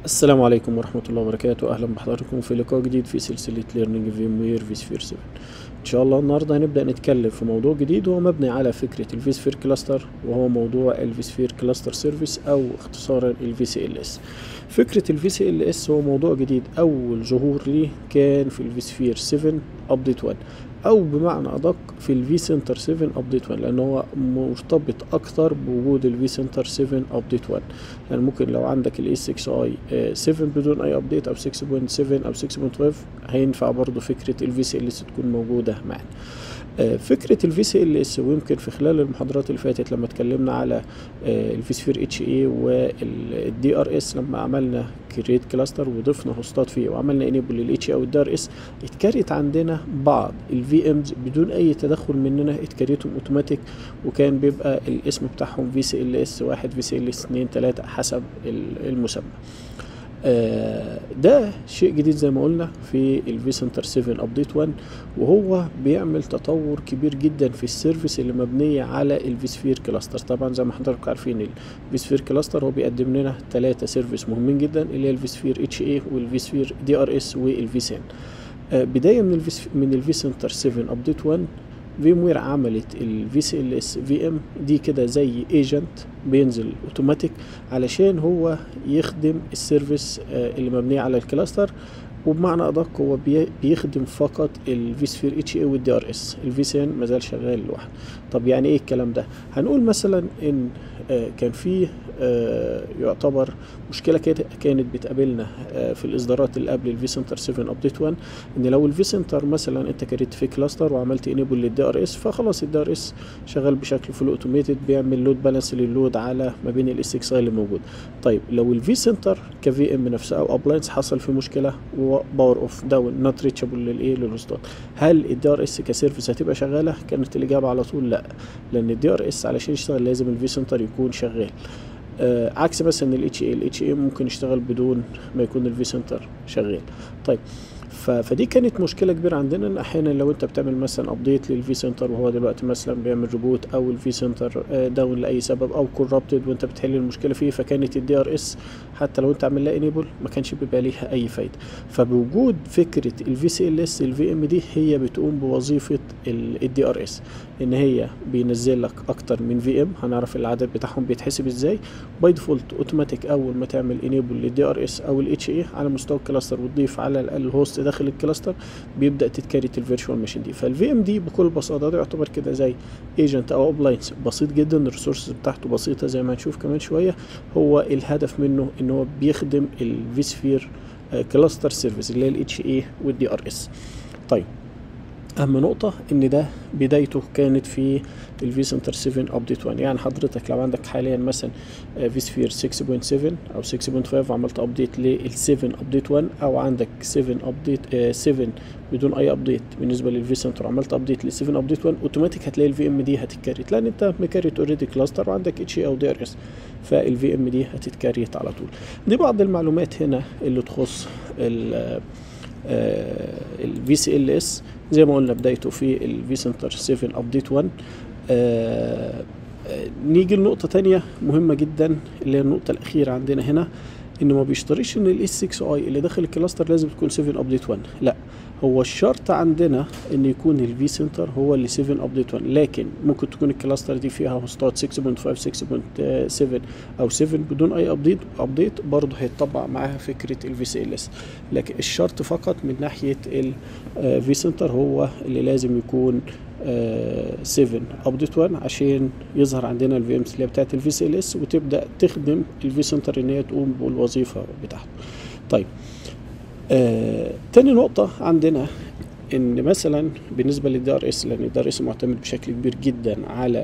السلام عليكم ورحمة الله وبركاته أهلا بحضراتكم في لقاء جديد في سلسلة ليرنينج فيم وير في سفير 7 إن شاء الله النهاردة هنبدأ نتكلم في موضوع جديد وهو مبني على فكرة الفي سفير كلاستر وهو موضوع الفي سفير كلاستر سيرفيس أو اختصارا الفي سي ال اس فكرة الفي سي ال اس هو موضوع جديد أول ظهور ليه كان في الفي سفير 7 أبديت 1 او بمعنى ادق في الفي سنتر 7 ابديت 1 لان هو مرتبط اكتر بوجود الفي سنتر 7 ابديت 1 يعني ممكن لو عندك الاي 6 اي 7 بدون اي ابديت او 6.7 او 6.12 هينفع برضو فكره الفي سي ال اس تكون موجوده معانا فكره الفي سي ال اس ويمكن في خلال المحاضرات اللي فاتت لما اتكلمنا على الفي سفير اتش اي والدي ار اس لما عملنا كريت كلاستر وضفنا هوستات فيه وعملنا انيبل للاتش اي او الدي ار اس اتكريت عندنا بعض الفي امز بدون اي تدخل مننا اتكريتهم اوتوماتيك وكان بيبقى الاسم بتاعهم في سي ال اس واحد في سي ال اس 2 3 حسب المسمى آه ده شيء جديد زي ما قلنا في الفي سنتر 7 ابديت 1 وهو بيعمل تطور كبير جدا في السيرفيس اللي مبنيه على الفي سفير كلاستر طبعا زي ما حضراتكم عارفين الفي سفير كلاستر هو بيقدم لنا ثلاثه سيرفيس مهمين جدا اللي هي الفي سفير اتش اي والفي سفير دي ار اس والفي سين آه بدايه من الفي من الفي سنتر 7 ابديت 1 فيم وير عملت الفي سي ال اس في ام دي كده زي ايجنت بينزل اوتوماتيك علشان هو يخدم السيرفيس اللي مبنيه على الكلاستر وبمعنى ادق هو بيخدم فقط الفي سفير اتش اي والدي ار اس الفي سي ان مازال شغال لوحده طب يعني ايه الكلام ده هنقول مثلا ان كان في يعتبر مشكله كانت بتقابلنا في الاصدارات اللي قبل الفي سنتر 7 ابديت 1 ان لو الفي سنتر مثلا انت كريت في كلاستر وعملت انيبل للدي ار اس فخلاص الدي ار اس شغال بشكل فول اوتوميتد بيعمل لود بالانس للود على ما بين الاس اكس اي اللي موجود طيب لو الفي سنتر كفي ام نفسها او ابلاينس حصل في مشكله وباور اوف داون نوت ريتشابل للايه للهوستات هل الدي ار اس كسيرفيس هتبقى شغاله كانت الاجابه على طول لا لان الدي ار اس علشان يشتغل لازم الفي سنتر يكون شغال آه عكس مثلا الاتش اي الاتش اي ممكن يشتغل بدون ما يكون الفي سنتر شغال طيب فدي كانت مشكله كبيره عندنا ان احيانا لو انت بتعمل مثلا ابديت للفي سنتر وهو دلوقتي مثلا بيعمل ريبوت او الفي سنتر داون لاي سبب او كوربتد وانت بتحل المشكله فيه فكانت الدي ار اس حتى لو انت عامل لها انيبل ما كانش بيبقى ليها اي فايده فبوجود فكره الفي سي ال اس الفي ام دي هي بتقوم بوظيفه الدي ار اس ان هي بينزل لك اكتر من في ام هنعرف العدد بتاعهم بيتحسب ازاي باي ديفولت اوتوماتيك اول ما تعمل انيبل للدي ار اس او الاتش اي على مستوى الكلاستر وتضيف على الاقل هوست داخل الكلاستر بيبدا تتكريت الفيرتشوال ماشين دي فالفي ام دي بكل بساطه ده يعتبر كده زي ايجنت او ابلاينس بسيط جدا الريسورسز بتاعته بسيطه زي ما هنشوف كمان شويه هو الهدف منه ان هو بيخدم الفي سفير كلاستر سيرفيس اللي هي الاتش اي والدي ار اس طيب اهم نقطة ان ده بدايته كانت في الفي سنتر 7 ابديت 1 يعني حضرتك لو عندك حاليا مثلا في سفير 6.7 او 6.5 وعملت ابديت لل 7 ابديت 1 او عندك 7 ابديت 7 بدون اي ابديت بالنسبه للفي سنتر وعملت ابديت لل 7 ابديت 1 اوتوماتيك هتلاقي الفي ام دي هتتكريت لان انت مكريت اوريدي كلاستر وعندك اتش اي او دي ار اس فالفي ام دي هتتكريت على طول دي بعض المعلومات هنا اللي تخص الفي سي ال اس زي ما قلنا بدايته في الفي سنتر 7 ابديت 1 آه نيجي لنقطة تانية مهمة جدا اللي هي النقطة الأخيرة عندنا هنا إنه ما بيشترطش إن الاس 6 اي اللي داخل الكلاستر لازم تكون 7 ابديت 1 لا هو الشرط عندنا ان يكون الفي سنتر هو اللي 7 ابديت 1 لكن ممكن تكون الكلاستر دي فيها هوستات 6.5 6.7 او 7 بدون اي ابديت ابديت برضه هيتطبق معاها فكره الفي سي ال اس لكن الشرط فقط من ناحيه الفي سنتر هو اللي لازم يكون 7 ابديت 1 عشان يظهر عندنا الفي امز اللي هي بتاعت الفي سي ال اس وتبدا تخدم الفي سنتر ان هي تقوم بالوظيفه بتاعته طيب آه، تاني نقطة عندنا ان مثلا بالنسبة للدي ار اس لان الدي ار اس معتمد بشكل كبير جدا على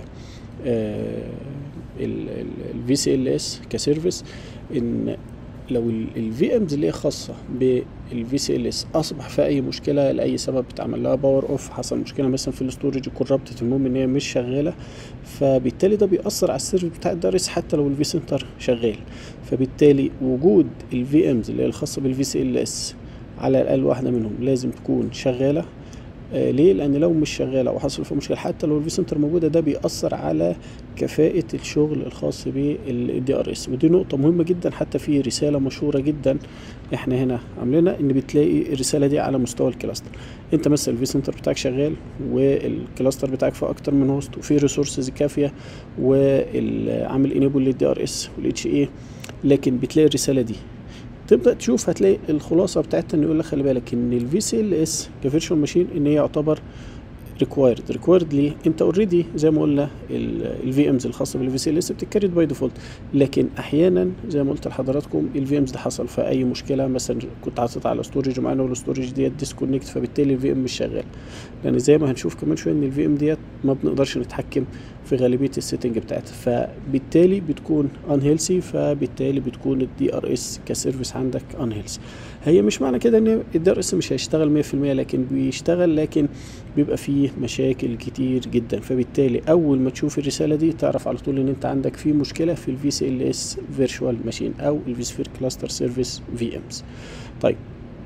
الفي سي ال اس كسيرفيس ان لو الفي امز اللي هي خاصة بالفي سي ال اس اصبح فيها اي مشكلة لاي سبب اتعمل لها باور اوف حصل مشكلة مثلا في الاستورج كوربتت المهم ان هي مش شغالة فبالتالي ده بيأثر على السيرفر بتاع الدي ار اس حتى لو الفي سنتر شغال فبالتالي وجود الفي امز اللي هي الخاصة بالفي سي ال اس على الاقل واحدة منهم لازم تكون شغالة آه ليه لان لو مش شغاله او حصل فيها مشكله حتى لو الفي سنتر موجوده ده بيأثر على كفاءه الشغل الخاص بالدي ار اس ودي نقطه مهمه جدا حتى في رساله مشهوره جدا احنا هنا عاملينها ان بتلاقي الرساله دي على مستوى الكلاستر انت مثلا الفي سنتر بتاعك شغال والكلاستر بتاعك في اكتر من هوست وفي ريسورسز كافيه والعامل انيبل للدي ار اس والاتش اي لكن بتلاقي الرساله دي تبدا تشوف هتلاقي الخلاصه بتاعتها ان يقول لك خلي بالك ان الفي سي ال اس كفيرشوال ماشين ان هي يعتبر ريكوايرد ريكوايرد ليه انت اوريدي زي ما قلنا الفي امز الخاصه بالفي سي ال اس بتتكريت باي ديفولت لكن احيانا زي ما قلت لحضراتكم الفي امز ده حصل في اي مشكله مثلا كنت حاطط على ستورج معانا والاستورج ديت ديسكونكت فبالتالي الفي ام مش شغال لان زي ما هنشوف كمان شويه ان الفي ام ديت ما بنقدرش نتحكم في غالبيه السيتنج بتاعتها فبالتالي بتكون ان هيلسي فبالتالي بتكون الدي ار اس كسيرفيس عندك ان هيلسي هي مش معنى كده ان الدي ار اس مش هيشتغل 100% لكن بيشتغل لكن بيبقى فيه مشاكل كتير جدا فبالتالي اول ما تشوف الرساله دي تعرف على طول ان انت عندك في مشكله في الفي سي ال اس فيرتشوال ماشين او الفي سفير كلاستر سيرفيس في امز طيب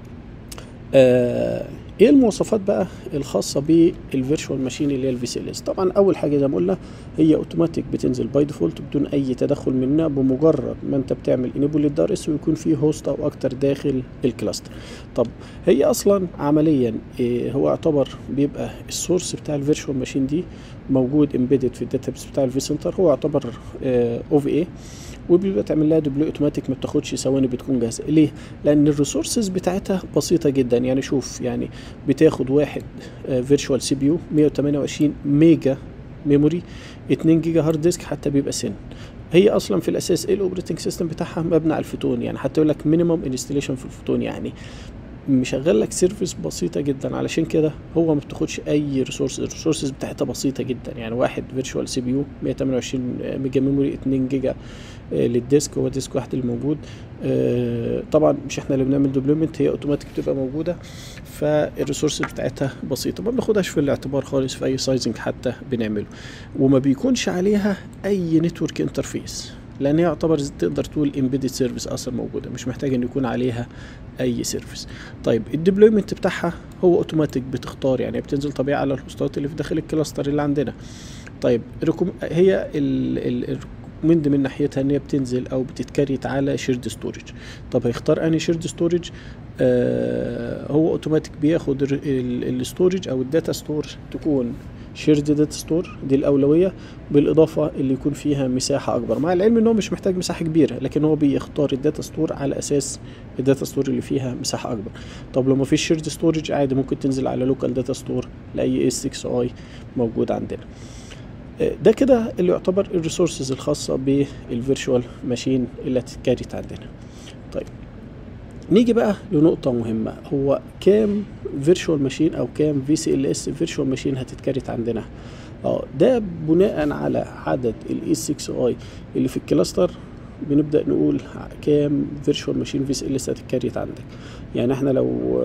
آه ايه المواصفات بقى الخاصه بالفيرتشوال ماشين اللي هي الفي سي ال اس طبعا اول حاجه زي ما قلنا هي اوتوماتيك بتنزل باي ديفولت بدون اي تدخل منها بمجرد ما انت بتعمل انيبل للدار اس ويكون في هوست او اكتر داخل الكلاستر طب هي اصلا عمليا إيه هو يعتبر بيبقى السورس بتاع الفيرتشوال ماشين دي موجود امبيدد في الداتابيس بتاع الفي سنتر هو يعتبر او في اي وبيبقى تعمل لها ديبلوي اوتوماتيك ما بتاخدش ثواني بتكون جاهزه ليه لان الريسورسز بتاعتها بسيطه جدا يعني شوف يعني بتاخد واحد فيرتشوال سي بي يو 128 ميجا ميموري 2 جيجا هارد ديسك حتى بيبقى سن هي اصلا في الاساس ايه الاوبريتنج سيستم بتاعها مبني على الفوتون يعني حتى يقول لك مينيمم انستليشن في الفوتون يعني مشغل لك سيرفيس بسيطة جدا علشان كده هو ما بتاخدش أي ريسورس الريسورسز بتاعتها بسيطة جدا يعني واحد فيرتشوال سي بي يو 128 ميجا ميموري 2 جيجا للديسك هو ديسك واحد اللي موجود طبعا مش احنا اللي بنعمل ديفلوبمنت هي اوتوماتيك بتبقى موجوده فالريسورس بتاعتها بسيطه ما بناخدهاش في الاعتبار خالص في اي سايزنج حتى بنعمله وما بيكونش عليها اي نتورك انترفيس لان هي يعتبر تقدر تقول امبيدد سيرفيس اصلا موجوده مش محتاج ان يكون عليها اي سيرفيس طيب الديبلويمنت بتاعها هو اوتوماتيك بتختار يعني بتنزل طبيعي على الهوستات اللي في داخل الكلاستر اللي عندنا طيب هي ال ال من من ناحيتها ان هي بتنزل او بتتكريت على شيرد ستورج طب هيختار انهي شيرد ستورج آه هو اوتوماتيك بياخد الستورج او الداتا ستور تكون شيرد داتا ستور دي الاولويه بالاضافه اللي يكون فيها مساحه اكبر مع العلم ان هو مش محتاج مساحه كبيره لكن هو بيختار الداتا ستور على اساس الداتا ستور اللي فيها مساحه اكبر طب لو ما فيش شيرد ستورج عادي ممكن تنزل على لوكال داتا ستور لاي اس 6 اي موجود عندنا ده كده اللي يعتبر الريسورسز الخاصه بالفيرتشوال ماشين اللي هتتكريت عندنا طيب نيجي بقى لنقطة مهمة هو كام فيرتشوال ماشين أو كام في سي ال اس فيرتشوال ماشين هتتكريت عندنا اه ده بناء على عدد الاي 6 اي اللي في الكلاستر بنبدأ نقول كام فيرتشوال ماشين في سي ال اس هتتكريت عندك يعني احنا لو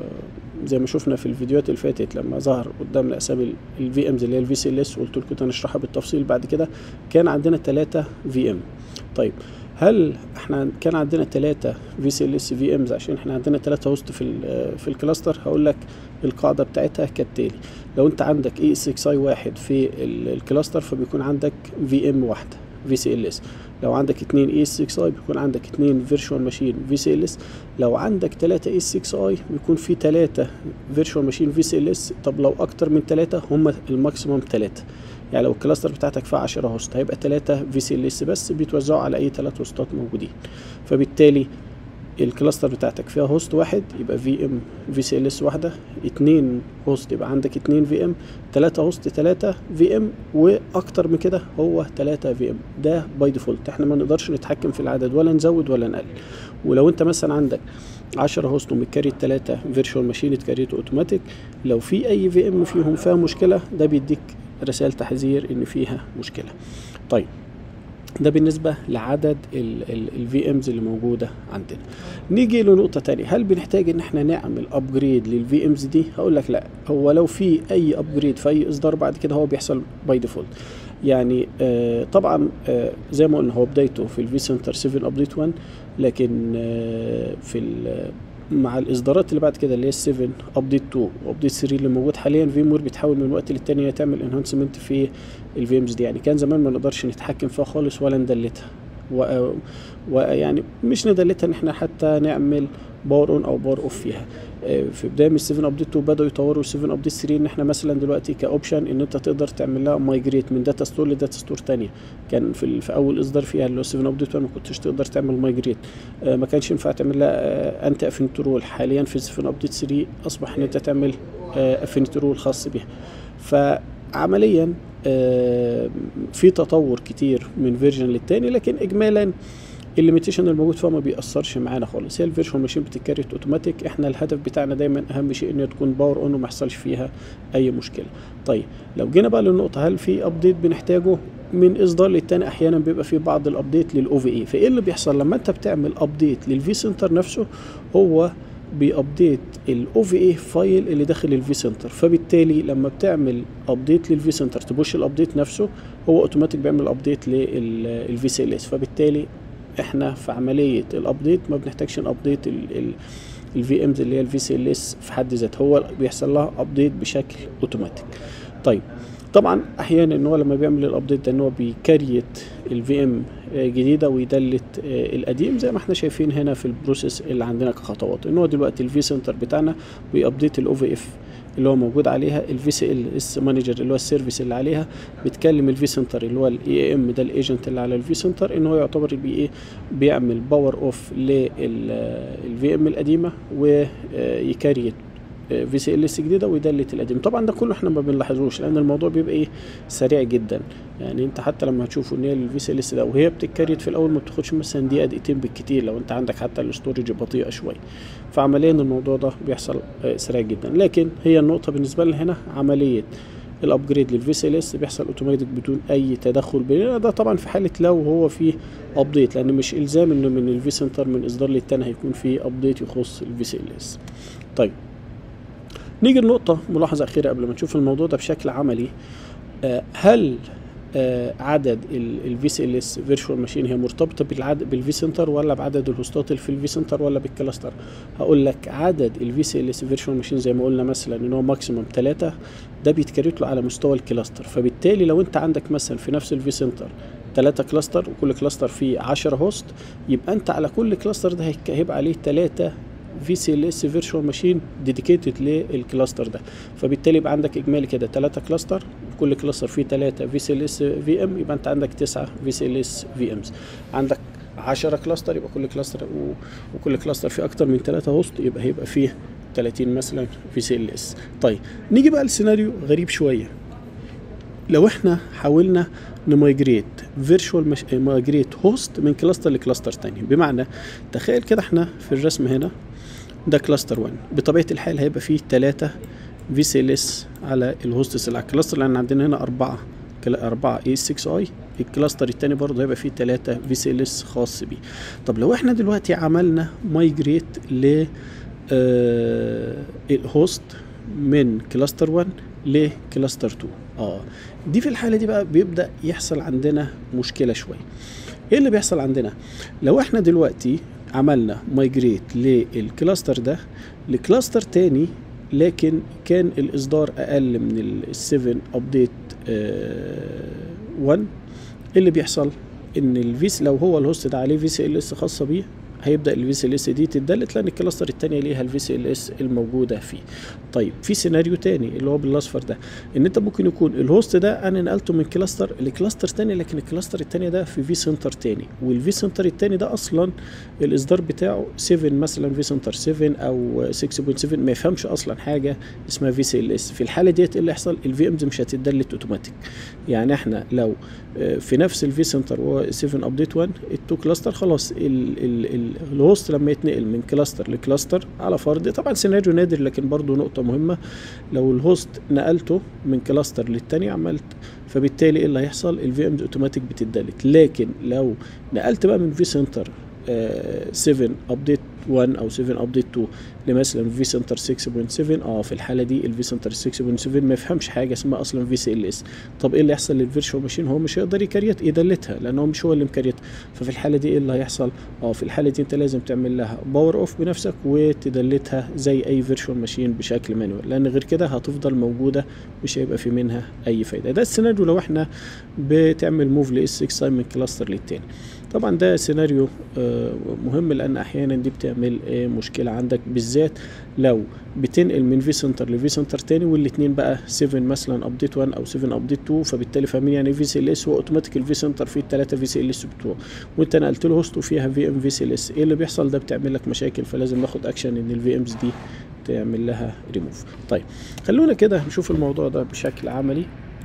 زي ما شفنا في الفيديوهات اللي فاتت لما ظهر قدامنا اسامي الفي امز اللي هي الفي سي ال اس وقلت لكم هنشرحها بالتفصيل بعد كده كان عندنا ثلاثة في ام طيب هل احنا كان عندنا ثلاثة في سي ال اس في امز عشان احنا عندنا ثلاثة هوست في في الكلاستر هقول لك القاعدة بتاعتها كالتالي لو انت عندك اي اس 6 اي واحد في الكلاستر فبيكون عندك في ام واحدة في سي ال اس لو عندك اتنين اي اس 6 اي بيكون عندك اتنين فيرتشوال ماشين في سي ال اس لو عندك تلاتة اي اس 6 اي بيكون في تلاتة فيرتشوال ماشين في سي ال اس طب لو اكتر من تلاتة هم الماكسيموم تلاتة يعني لو الكلاستر بتاعتك فيها 10 هوست هيبقى تلاتة في سي ال اس بس بيتوزعوا على اي تلات هوستات موجودين فبالتالي الكلاستر بتاعتك فيها هوست واحد يبقى في ام في سي ال اس واحده اتنين هوست يبقى عندك اتنين في ام تلاتة هوست تلاتة في ام واكتر من كده هو تلاتة في ام ده باي ديفولت احنا ما نقدرش نتحكم في العدد ولا نزود ولا نقلل ولو انت مثلا عندك 10 هوست ومتكريت 3 فيرتشوال ماشين اتكريت اوتوماتيك لو في اي في ام فيهم فيها مشكله ده بيديك رسائل تحذير ان فيها مشكله طيب ده بالنسبة لعدد الفي امز اللي موجودة عندنا نيجي لنقطة تانية هل بنحتاج ان احنا نعمل ابجريد للفي امز دي هقول لك لا هو لو في اي ابجريد في اي اصدار بعد كده هو بيحصل باي ديفولت يعني آه طبعا آه زي ما قلنا هو بدايته في الفي سنتر 7 ابديت 1 لكن آه في مع الاصدارات اللي بعد كده اللي هي 7 ابديت 2 وابديت 3 اللي موجود حاليا فيم وير بتحاول من وقت للتاني تعمل انهانسمنت في الفيمز دي يعني كان زمان ما نقدرش نتحكم فيها خالص ولا ندلتها و- ويعني مش ندلتها ان احنا حتى نعمل باور اون او باور اوف فيها آه، في بدايه من 7 ابديت 2 بداوا يطوروا 7 ابديت 3 ان احنا مثلا دلوقتي كاوبشن ان انت تقدر تعمل لها مايجريت من داتا ستور لداتا ستور تانية كان في ال- في اول اصدار فيها اللي هو 7 ابديت 1 ما كنتش تقدر تعمل مايجريت آه، ما كانش ينفع تعمل لها انت افينيتي رول حاليا في 7 ابديت 3 اصبح ان انت تعمل افينيتي رول خاص بيها فعمليا آه، في تطور كتير من فيرجن للتاني لكن اجمالا الليميتيشن الموجود فيها ما بيأثرش معانا خالص هي الفيرشوال ماشين بتتكريت اوتوماتيك احنا الهدف بتاعنا دايما اهم شيء ان تكون باور اون وما يحصلش فيها اي مشكله طيب لو جينا بقى للنقطه هل في ابديت بنحتاجه من اصدار للتاني احيانا بيبقى في بعض الابديت للاو في اي فايه اللي بيحصل لما انت بتعمل ابديت للفي سنتر نفسه هو بيابديت الاو في اي فايل اللي داخل الفي سنتر فبالتالي لما بتعمل ابديت للفي سنتر تبوش الابديت نفسه هو اوتوماتيك بيعمل ابديت للفي سي ال اس فبالتالي احنا في عمليه الابديت ما بنحتاجش نابديت الفي امز اللي هي الفي سي ال اس في حد ذاتها هو بيحصل لها ابديت بشكل اوتوماتيك طيب طبعا احيانا ان هو لما بيعمل الابديت ده ان هو بيكريت الفي ام جديده ويدلت آه، القديم زي ما احنا شايفين هنا في البروسيس اللي عندنا كخطوات ان هو دلوقتي الفي سنتر بتاعنا بيابديت الاو في اف اللي هو موجود عليها الفي سي ال اس مانجر اللي هو السيرفيس اللي عليها بتكلم الفي سنتر اللي هو الاي ام ده الايجنت اللي على الفي سنتر ان هو يعتبر بي ايه بيعمل باور اوف للفي ام القديمه ويكريت في سي ال اس جديده ويدلت القديم طبعا ده كله احنا ما بنلاحظوش لان الموضوع بيبقى ايه سريع جدا يعني انت حتى لما هتشوفوا ان هي الفي سي ال اس ده وهي بتتكريت في الاول ما بتاخدش مثلا دقيقه دقيقتين بالكتير لو انت عندك حتى الاستورج بطيئه شويه فعمليا الموضوع ده بيحصل آه، سريع جدا لكن هي النقطه بالنسبه لنا هنا عمليه الابجريد للفي سي ال اس بيحصل اوتوماتيك بدون اي تدخل بيننا ده طبعا في حاله لو هو فيه ابديت لان مش الزام انه من الفي سنتر من اصدار للتاني هيكون فيه ابديت يخص الفي سي ال اس طيب نيجي لنقطة ملاحظة أخيرة قبل ما نشوف الموضوع ده بشكل عملي آه، هل آه، عدد الفي سي ال اس فيرتشوال ماشين هي مرتبطه بالعدد بالفي سنتر ولا بعدد الهوستات اللي في الفي سنتر ولا بالكلاستر هقول لك عدد الفي سي ال اس فيرتشوال ماشين زي ما قلنا مثلا ان هو ماكسيموم 3 ده بيتكريت له على مستوى الكلاستر فبالتالي لو انت عندك مثلا في نفس الفي سنتر 3 كلاستر وكل كلاستر فيه 10 هوست يبقى انت على كل كلاستر ده هيك- هيبقى عليه 3 في سي ال اس فيرتشوال ماشين ديديكيتد للكلاستر ده فبالتالي يبقى عندك اجمالي كده 3 كلاستر كل كلاستر فيه 3 في سي ال اس في ام يبقى انت عندك 9 في سي ال اس في امز عندك 10 كلاستر يبقى كل كلاستر و... وكل كلاستر فيه اكتر من 3 هوست يبقى هيبقى فيه 30 مثلا في سي ال اس طيب نيجي بقى لسيناريو غريب شويه لو احنا حاولنا نمايجريت فيرتشوال مش... مايجريت هوست من كلاستر لكلاستر تاني بمعنى تخيل كده احنا في الرسم هنا ده كلاستر 1 بطبيعه الحال هيبقى فيه 3 في سي ال اس على الهوستس اللي على الكلاستر لان عندنا هنا أربعة كلا- أربعة اي 6 اي الكلاستر التاني برضه هيبقى فيه 3 في سي ال اس خاص بيه طب لو احنا دلوقتي عملنا مايجريت ل آه الهوست من كلاستر 1 لكلاستر 2 اه دي في الحاله دي بقى بيبدا يحصل عندنا مشكله شويه ايه اللي بيحصل عندنا لو احنا دلوقتي عملنا مايجريت للكلاستر ده لكلاستر تاني لكن كان الاصدار اقل من ال 7 ابديت 1 إيه اللي بيحصل ان الفيس لو هو الهوست ده عليه في سي ال اس خاصه بيه هيبدا الفي سي ال اس دي تدلت لان الكلاستر التانية ليها الفي سي ال اس الموجوده فيه طيب في سيناريو تاني اللي هو بالاصفر ده ان انت ممكن يكون الهوست ده انا نقلته من كلاستر لكلاستر تاني لكن الكلاستر التاني ده في في سنتر تاني والفي سنتر التاني ده اصلا الاصدار بتاعه 7 مثلا في سنتر 7 او 6.7 ما يفهمش اصلا حاجه اسمها في سي ال اس في الحاله ديت ايه اللي يحصل الفي امز مش هتدلت اوتوماتيك يعني احنا لو آه، في نفس الفي سنتر هو 7 ابديت 1 التو كلاستر خلاص ال ال ال الهوست لما يتنقل من كلاستر لكلاستر على فرض طبعا سيناريو نادر لكن برضو نقطة مهمة لو الهوست نقلته من كلاستر للتاني عملت فبالتالي ايه اللي هيحصل الفي امز اوتوماتيك بتدلت لكن لو نقلت بقى من في سنتر 7 ابديت 1 او 7 ابديت 2 لمثلا في سنتر 6.7 اه في الحاله دي الفي سنتر 6.7 ما يفهمش حاجه اسمها اصلا في سي ال اس طب ايه اللي يحصل للفيرشوال ماشين هو مش هيقدر يكريت يدلتها لان هو مش هو اللي مكريتها ففي الحاله دي ايه اللي هيحصل اه في الحاله دي انت لازم تعمل لها باور اوف بنفسك وتدلتها زي اي فيرشوال ماشين بشكل مانوال لان غير كده هتفضل موجوده مش هيبقى في منها اي فايده ده السيناريو لو احنا بتعمل موف لاس 6 ساين من كلاستر للتاني طبعا ده سيناريو آه، مهم لان احيانا دي بتعمل آه، مشكله عندك بالذات لو بتنقل من في سنتر لفي سنتر تاني والاثنين بقى 7 مثلا ابديت 1 او 7 ابديت 2 فبالتالي فاهمين يعني في سي ال اس هو اوتوماتيك الفي سنتر فيه الثلاثه في سي ال اس بتوعه وانت نقلت له هوست وفيها في ام في سي ال اس ايه اللي بيحصل ده بتعمل لك مشاكل فلازم ناخد اكشن ان الفي امز دي تعمل لها ريموف طيب خلونا كده نشوف الموضوع ده بشكل عملي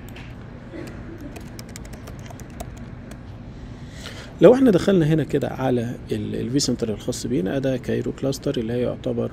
لو احنا دخلنا هنا كده على الفي سنتر الخاص بينا ده كايرو كلاستر اللي هي يعتبر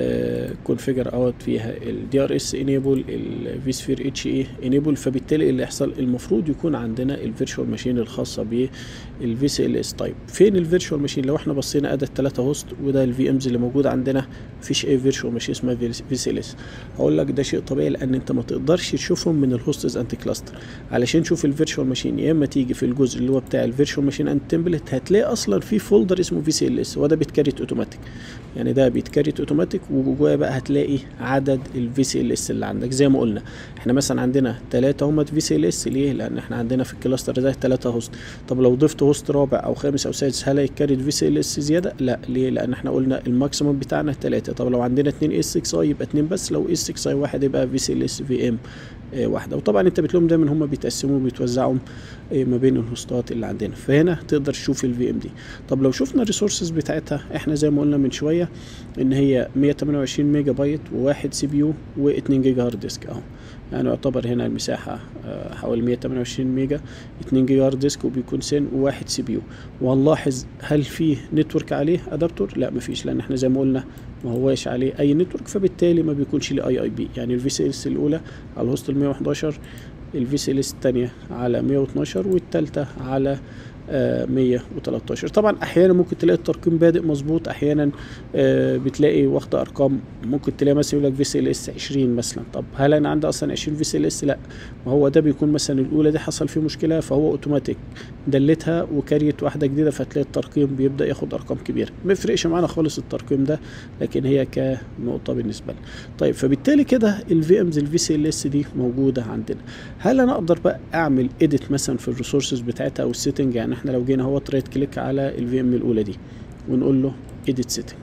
كونفيجر اوت فيها الدي ار اس انيبل الفي سفير اتش اي انيبل فبالتالي اللي يحصل المفروض يكون عندنا الفيرتشوال ماشين الخاصه بالفي سي ال اس تايب فين الفيرتشوال ماشين لو احنا بصينا ادى الثلاثه هوست وده الفي امز اللي موجود عندنا مفيش اي فيرتشوال ماشين اسمها في سي ال اس هقول لك ده شيء طبيعي لان انت ما تقدرش تشوفهم من الهوستز انتي كلاستر علشان تشوف الفيرتشوال ماشين يا اما تيجي في الجزء اللي هو بتاع الفيرتشوال ماشين انت تمبلت هتلاقي اصلا في فولدر اسمه في سي ال اس وده بيتكريت اوتوماتيك يعني ده بيتكريت اوتوماتيك وجواه بقى هتلاقي عدد الفي سي ال اس اللي عندك زي ما قلنا احنا مثلا عندنا ثلاثة هم في سي ال اس ليه لان احنا عندنا في الكلاستر ده ثلاثة هوست طب لو ضفت هوست رابع او خامس او سادس هل هيتكريت في سي ال اس زياده لا ليه لان احنا قلنا الماكسيموم بتاعنا ثلاثة طب لو عندنا اثنين اس 6 اي يبقى اثنين بس لو اس 6 اي واحد يبقى في سي ال اس في ام واحده وطبعا انت بتلاقيهم دايما هم بيتقسموا وبيتوزعوا ما بين الهوستات اللي عندنا فهنا تقدر تشوف الفي ام دي طب لو شفنا الريسورسز بتاعتها احنا زي ما قلنا من شويه ان هي 128 ميجا بايت وواحد سي بي يو و2 جيجا هارد ديسك اهو يعني يعتبر هنا المساحة حوالي 128 ميجا 2 جيجا هارد ديسك وبيكون سن وواحد سي بي يو وهنلاحظ هل في نتورك عليه ادابتور لا مفيش لان احنا زي ما قلنا ما هواش عليه اي نتورك فبالتالي ما بيكونش ليه اي اي بي يعني الفي سي اس الاولى على الهوست ال 111 الفي سي اس الثانيه على 112 والثالثه على آه 113 طبعا احيانا ممكن تلاقي الترقيم بادئ مظبوط احيانا آه بتلاقي واخده ارقام ممكن تلاقي مثلا يقول لك في سي ال اس 20 مثلا طب هل انا عندي اصلا 20 في سي ال اس لا ما هو ده بيكون مثلا الاولى دي حصل فيه مشكله فهو اوتوماتيك دلتها وكريت واحده جديده فتلاقي الترقيم بيبدا ياخد ارقام كبيره ما يفرقش معانا خالص الترقيم ده لكن هي كنقطه بالنسبه لنا طيب فبالتالي كده الفي امز الفي سي ال اس دي موجوده عندنا هل انا اقدر بقى اعمل اديت مثلا في الريسورسز بتاعتها او السيتنج يعني احنا لو جينا اهوت رايت كليك على الفي ام الاولى دي ونقول له اديت سيتنج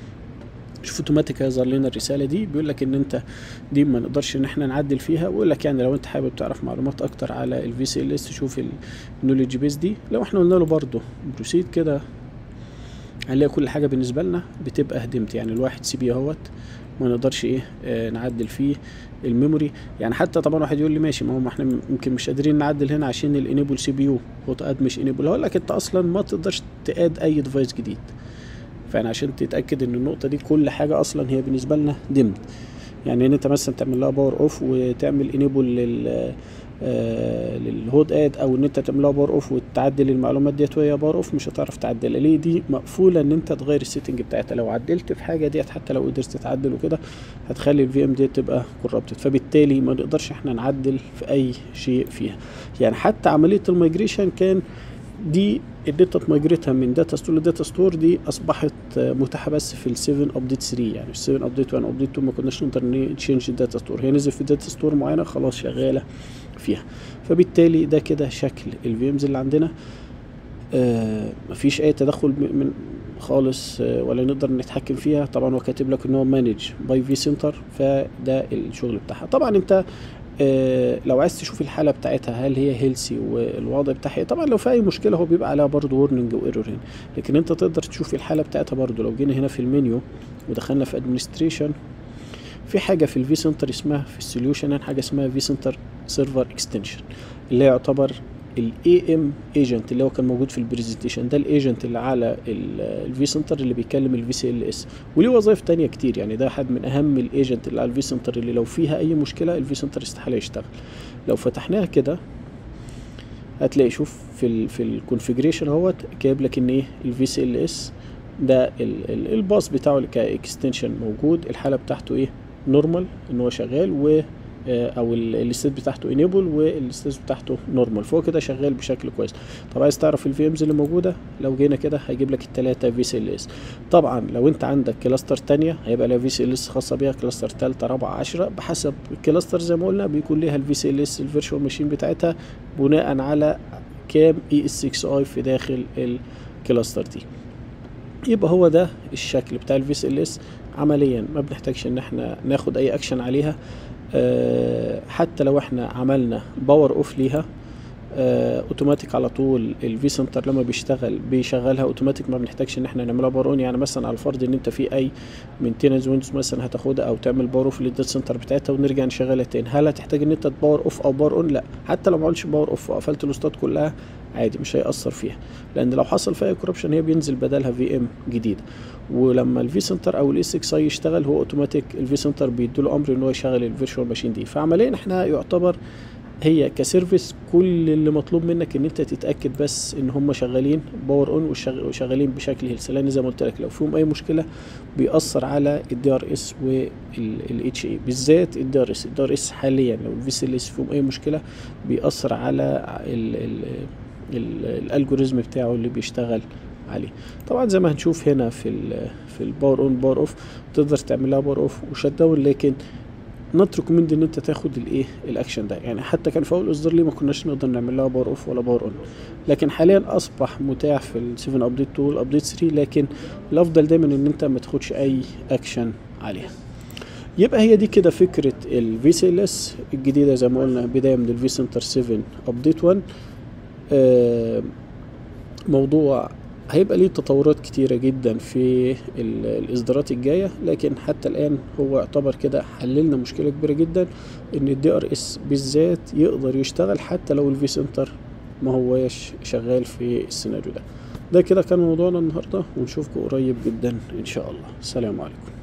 شوف اوتوماتيك هيظهر لنا الرساله دي بيقول لك ان انت دي ما نقدرش ان احنا نعدل فيها ويقول لك يعني لو انت حابب تعرف معلومات اكتر على الفي سي ال اس تشوف النولج بيز دي لو احنا قلنا له برده بروسيد كده هنلاقي كل حاجه بالنسبه لنا بتبقى هدمت يعني الواحد سي بي اهوت ما نقدرش ايه آه نعدل فيه الميموري يعني حتى طبعا واحد يقول لي ماشي ما هو احنا يمكن مش قادرين نعدل هنا عشان الانيبل سي بي يو هو تقاد مش انيبل هقول لك انت اصلا ما تقدرش تقاد اي ديفايس جديد فانا عشان تتاكد ان النقطه دي كل حاجه اصلا هي بالنسبه لنا ديمد يعني ان انت مثلا تعمل لها باور اوف وتعمل انيبل لل آه للهود اد او ان انت تعمل لها باور اوف وتعدل المعلومات ديت وهي باور اوف مش هتعرف تعدلها ليه دي مقفوله ان انت تغير السيتنج بتاعتها لو عدلت في حاجه ديت حتى لو قدرت تعدل وكده هتخلي الفي ام ديت تبقى كوربتد فبالتالي ما نقدرش احنا نعدل في اي شيء فيها يعني حتى عمليه الميجريشن كان دي الداتا تميجريتها من داتا ستور لداتا ستور دي اصبحت متاحه بس في ال 7 ابديت 3 يعني ال 7 ابديت 1 ابديت 2 ما كناش نقدر نتشينج الداتا ستور هي نزل في داتا ستور معينه خلاص شغاله فيها فبالتالي ده كده شكل الفي امز اللي عندنا آه مفيش اي تدخل من خالص آه ولا نقدر نتحكم فيها طبعا هو كاتب لك ان هو مانج باي في سنتر فده الشغل بتاعها طبعا انت آه لو عايز تشوف الحالة بتاعتها هل هي هيلسي والوضع بتاعها طبعا لو في أي مشكلة هو بيبقى عليها برضه ورنينج وايرور هنا لكن أنت تقدر تشوف الحالة بتاعتها برضه لو جينا هنا في المنيو ودخلنا في ادمنستريشن في حاجة في الفي سنتر اسمها في السوليوشن حاجة اسمها في سنتر سيرفر اكستنشن اللي يعتبر الاي ام ايجنت اللي هو كان موجود في البرزنتيشن ده الايجنت اللي على الفي سنتر اللي بيكلم الفي سي ال اس وليه وظائف تانية كتير يعني ده حد من اهم الايجنت اللي على الفي سنتر اللي لو فيها اي مشكله الفي سنتر استحاله يشتغل لو فتحناها كده هتلاقي شوف في ال في الكونفيجريشن اهوت جايب لك ان ايه الفي سي ال اس ده ال- ال- الباص بتاعه كاكستنشن موجود الحاله بتاعته ايه نورمال ان هو شغال و آه، او الستيت بتاعته انيبل والستيت بتاعته نورمال فهو كده شغال بشكل كويس طب عايز تعرف الفي امز اللي موجوده لو جينا كده هيجيب لك الثلاثه في سي ال اس طبعا لو انت عندك كلاستر تانية هيبقى لها في سي ال اس خاصه بيها كلاستر ثالثه رابعه عشرة بحسب الكلاستر زي ما قلنا بيكون ليها الفي سي ال اس الفيرتشوال ماشين بتاعتها بناء على كام اي اس 6 اي في داخل الكلاستر دي يبقى هو ده الشكل بتاع الفي سي ال اس عمليا ما بنحتاجش ان احنا ناخد اي اكشن عليها آه، حتى لو احنا عملنا باور اوف ليها آه، اوتوماتيك على طول الفي سنتر لما بيشتغل بيشغلها اوتوماتيك ما بنحتاجش ان احنا نعملها باور اون يعني مثلا على الفرض ان انت في اي مينتيننس ويندوز مثلا هتاخدها او تعمل باور اوف للداتا سنتر بتاعتها ونرجع نشغلها تاني هل هتحتاج ان انت تباور اوف او باور اون لا حتى لو ما عملتش باور اوف وقفلت الوسطات كلها عادي مش هيأثر فيها لان لو حصل فيها كوربشن هي بينزل بدلها في ام جديده ولما الفي سنتر او الاس 6 اي يشتغل هو اوتوماتيك الفي سنتر بيديله امر ان هو يشغل الفيرتشوال ماشين دي فعمليا احنا يعتبر هي كسيرفيس كل اللي مطلوب منك ان انت تتاكد بس ان هم شغالين باور اون وشغالين بشكل هيلث لان زي ما قلت لك لو فيهم اي مشكله بيأثر على الدي ار اس والاتش اي بالذات الدي ار اس الدي ار اس حاليا لو الفي سي اس فيهم اي مشكله بيأثر على ال ال ال الالجوريزم بتاعه اللي بيشتغل عليه طبعا زي ما هنشوف هنا في ال في الباور اون باور اوف تقدر تعمل لها باور اوف وشت داون لكن نوت ريكومند ان انت تاخد الايه الاكشن ده يعني حتى كان في اول اصدار ليه ما كناش نقدر نعمل لها باور اوف ولا باور اون لكن حاليا اصبح متاح في ال 7 ابديت 2 والابديت 3 لكن الافضل دايما ان انت ما تاخدش اي اكشن عليها يبقى هي دي كده فكره الفي سي ال اس الجديده زي ما قلنا بدايه من الفي سنتر 7 ابديت 1 آه موضوع هيبقى ليه تطورات كتيرة جدا في ال- الإصدارات الجاية لكن حتى الآن هو يعتبر كده حللنا مشكلة كبيرة جدا إن الدي ار اس بالذات يقدر يشتغل حتى لو الفي سنتر ما هواش شغال في السيناريو ده ده كده كان موضوعنا النهاردة ونشوفكم قريب جدا إن شاء الله السلام عليكم